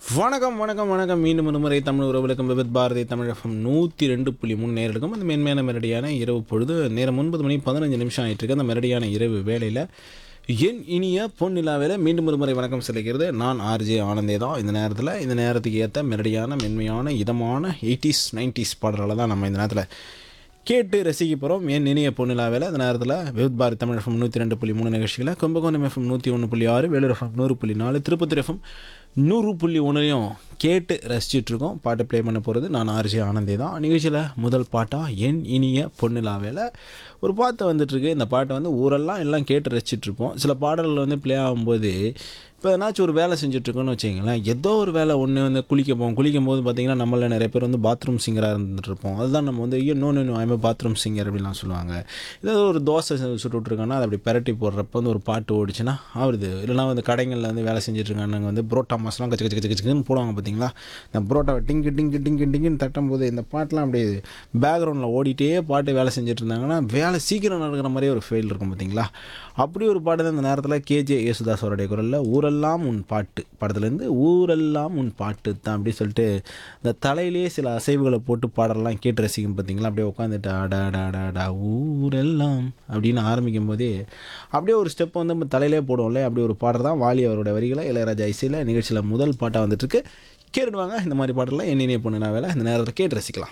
வணக்கம் வணக்கம் வணக்கம் மீண்டும் ஒரு முறை தமிழ் உறவுகளுக்கும் விபத் பாரதி தமிழ் எஃப்எம் நூற்றி ரெண்டு புள்ளி மூணு நேரலுக்கும் அந்த மென்மையான மெரடியான இரவு பொழுது நேரம் ஒன்பது மணி பதினஞ்சு நிமிஷம் ஆயிட்டு இருக்கு அந்த மெரடியான இரவு வேளையில் என் இனிய பொன்னிலாவில் மீண்டும் ஒரு முறை வணக்கம் செலுகிறது நான் ஆர்ஜே ஆனந்தே தான் இந்த நேரத்தில் இந்த நேரத்துக்கு ஏற்ற மெரடியான மென்மையான இதமான எயிட்டிஸ் நைன்டிஸ் பாடல்களை தான் நம்ம இந்த நேரத்தில் கேட்டு ரசிக்க போகிறோம் என் இனிய பொண்ணிலாவில் அந்த நேரத்தில் வித் பாரதி தமிழ் எஃப்எம் நூற்றி ரெண்டு புள்ளி மூணு நிகழ்ச்சிகளை கும்பகோணம் எஃப்எம் நூற்றி ஒன்று புள்ளி ஆறு வேலூர் எஃப்எம் நூறு புள்ளி நாலு திருப்பத்தூர் எஃப்எம் நூறு புள்ளி ஒன்றுலையும் கேட்டு ரசிச்சிட்ருக்கோம் பாட்டு ப்ளே பண்ண போகிறது நான் ஆர்ஜி ஆனந்தே தான் நிகழ்ச்சியில் முதல் பாட்டாக என் இனிய பொண்ணிலாவில் ஒரு பாட்டு வந்துட்டுருக்கு இந்த பாட்டை வந்து ஊரெல்லாம் எல்லாம் கேட்டு ரசிச்சிட்ருப்போம் சில பாடல்கள் வந்து ப்ளே ஆகும்போது இப்போ ஏதாச்சும் ஒரு வேலை செஞ்சுட்ருக்கோன்னு வச்சுங்களேன் ஏதோ ஒரு வேலை ஒன்று வந்து குளிக்க போவோம் குளிக்கும் போது பார்த்தீங்கன்னா நம்மள நிறைய பேர் வந்து பாத்ரூம் சிங்கராக இருந்துட்டு இருப்போம் அதுதான் நம்ம வந்து ஐயோ no no I'm bathroom singer அப்படிலாம் சொல்லுவாங்க ஏதோ ஒரு தோசை செ- சுட்டு விட்ருக்காங்கன்னா அதை அப்படி பெரட்டி போடுறப்ப வந்து ஒரு பாட்டு ஓடிச்சுன்னா ஆகுது இல்லைனா வந்து கடைகளில் வந்து வேலை செஞ்சுட்ருக்காங்க வந்து புரோட்டா மாஸ்லாம் கச்சு கச்சு கச்சு கச்சுன்னு போடுவாங்க பார்த்தீங்களா இந்த புரோட்டாவை டிங்கு டிங்கு டிங்கு டிங்குன்னு தட்டும் போது இந்த பாட்டெலாம் அப்படியே பேக்ரவுண்டில் ஓடிட்டே பாட்டு வேலை செஞ்சுட்டு இருந்தாங்கன்னா வேலை சீக்கிரம் நடக்கிற மாதிரியே ஒரு ஃபெயில் இருக்கும் பார்த்தீங்களா அப்படி ஒரு பாட்டு தான் இந்த நேரத்தில் கேஜே யேசுதாஸ் அவருடைய குரலில் ஊரெல்லாம் உன் பாட்டு படத்துலேருந்து ஊரெல்லாம் உன் பாட்டு தான் அப்படி சொல்லிட்டு இந்த தலையிலேயே சில அசைவுகளை போட்டு பாடலாம் கேட்டு ரசிக்கும் பார்த்தீங்களா அப்படியே உட்காந்துட்டு அடா அடா அடா அடா ஊரெல்லாம் அப்படின்னு ஆரம்பிக்கும் போதே அப்படியே ஒரு ஸ்டெப் வந்து நம்ம தலையிலே போடுவோம்ல அப்படி ஒரு பாடல் தான் வாலி அவருடைய வரிகளை இளையராஜா இசையில் நிகழ்ச்சியில் முதல் பாட்டாக வந்துட்டுருக்கு கேட்டுடுவாங்க இந்த மாதிரி பாடலாம் என்னென்ன பொண்ணு நான் வேலை இந்த நேரத்தில் கேட்டு ரசிக்கலாம்